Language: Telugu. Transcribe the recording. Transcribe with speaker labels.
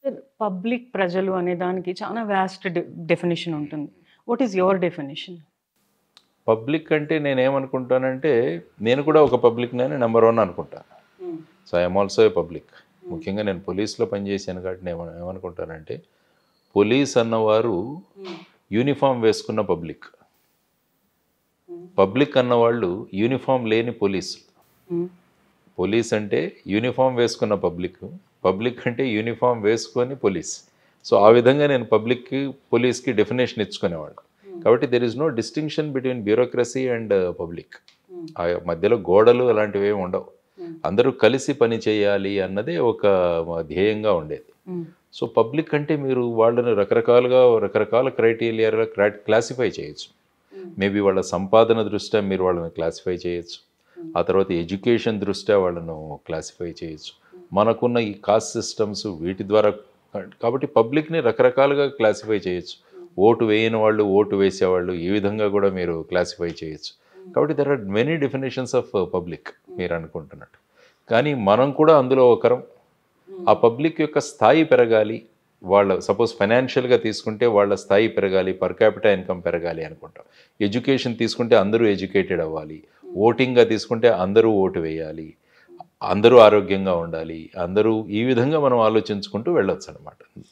Speaker 1: పబ్లిక్ ప్రజలు అనే దానికి చాలా వ్యాస్ట్ డెఫినేషన్ ఉంటుంది what is your definition
Speaker 2: public అంటే నేను ఏమనుకుంటానంటే నేను కూడా ఒక పబ్లిక్ నేను నెంబర్ వన్ అనుకుంటాను so I'm also a public ముఖ్యంగా నేను పోలీస్లో పనిచేశాను కాబట్టి నేను ఏమ- ఏమనుకుంటానంటే పోలీస్ అన్నవారు యూనిఫామ్ వేసుకున్న పబ్లిక్ పబ్లిక్ అన్నవాళ్ళు యూనిఫామ్ లేని పోలీసులు పోలీస్ అంటే యూనిఫామ్ వేసుకున్న పబ్లిక్ పబ్లిక్ అంటే యూనిఫామ్ వేసుకొని పోలీస్ సో ఆ విధంగా నేను పబ్లిక్కి పోలీస్కి డెఫినేషన్ ఇచ్చుకునేవాడు కాబట్టి there is no distinction between bureaucracy and public ఆ మధ్యలో గోడలు అలాంటివి ఏమి ఉండవు అందరూ కలిసి పని చేయాలి అన్నదే ఒక ధ్యేయంగా ఉండేది సో పబ్లిక్ అంటే మీరు వాళ్ళని రకరకాలుగా రకరకాల క్రైటీరియాలో క్లాసిఫై చేయొచ్చు మేబీ వాళ్ళ సంపాదన దృష్ట్యా మీరు వాళ్ళని క్లాసిఫై చేయొచ్చు ఆ తర్వాత ఎడ్యుకేషన్ దృష్ట్యా వాళ్ళను క్లాసిఫై చేయొచ్చు మనకున్న ఈ కాస్ట్ సిస్టమ్స్ వీటి ద్వారా కాబట్టి పబ్లిక్ని రకరకాలుగా క్లాసిఫై చేయొచ్చు ఓటు వేయని వాళ్ళు ఓటు వేసేవాళ్ళు ఈ విధంగా కూడా మీరు క్లాసిఫై చేయొచ్చు కాబట్టి there are many definitions of public మీరు అనుకుంటున్నట్టు కానీ మనం కూడా అందులో ఒకరం ఆ పబ్లిక్ యొక్క స్థాయి పెరగాలి వాళ్ళ సపోజ్ ఫైనాన్షియల్గా తీసుకుంటే వాళ్ళ స్థాయి పెరగాలి పర్ క్యాపిటల్ ఇన్కమ్ పెరగాలి అనుకుంటాం ఎడ్యుకేషన్ తీసుకుంటే అందరూ ఎడ్యుకేటెడ్ అవ్వాలి ఓటింగ్గా తీసుకుంటే అందరూ ఓటు వేయాలి అందరూ ఆరోగ్యంగా ఉండాలి అందరూ ఈ విధంగా మనం ఆలోచించుకుంటూ వెళ్ళొచ్చు అనమాట